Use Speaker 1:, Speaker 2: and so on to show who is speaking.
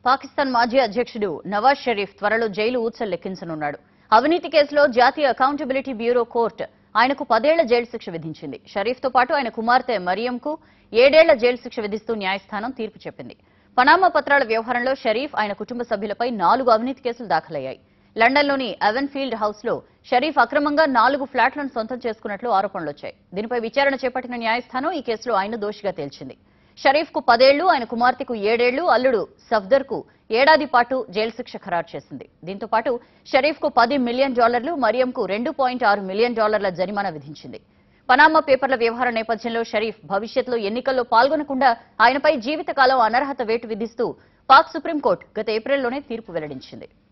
Speaker 1: పాకిస్తాన్ మాజీ అధ్యక్షుడు నవాజ్ షరీఫ్ త్వరలో జైలు ఊచలు లెక్కించనున్నాడు అవినీతి కేసులో జాతీయ అకౌంటబిలిటీ బ్యూరో కోర్టు ఆయనకు పదేళ్ల జైలు శిక్ష విధించింది షరీఫ్తో పాటు ఆయన కుమార్తె మరియంకు ఏడేళ్ల జైలు శిక్ష విధిస్తూ న్యాయస్థానం తీర్పు చెప్పింది పనామా పత్రాల వ్యవహారంలో షరీఫ్ ఆయన కుటుంబ సభ్యులపై నాలుగు అవినీతి కేసులు దాఖలయ్యాయి లండన్లోని అవెన్ఫీల్డ్ హౌస్ లో షరీఫ్ అక్రమంగా నాలుగు ఫ్లాట్లను సొంతం చేసుకున్నట్లు ఆరోపణలు వచ్చాయి దీనిపై విచారణ చేపట్టిన న్యాయస్థానం ఈ కేసులో ఆయన దోషిగా తేల్చింది షరీఫ్ కు పదేళ్లు ఆయన కుమార్తెకు ఏడేళ్లు అల్లుడు సఫ్దర్ కు ఏడాది పాటు జైలు శిక్ష ఖరారు చేసింది దీంతో పాటు షరీఫ్ కు పది మిలియన్ డాలర్లు మరియంకు రెండు పాయింట్ ఆరు మిలియన్ డాలర్ల జరిమానా విధించింది పనామా పేపర్ల వ్యవహారం నేపథ్యంలో షరీఫ్ భవిష్యత్తులో ఎన్నికల్లో పాల్గొనకుండా ఆయనపై జీవితకాలం అనర్హత వేటు విధిస్తూ పాక్ సుప్రీంకోర్టు గత ఏప్రిల్లోనే తీర్పు వెల్లడించింది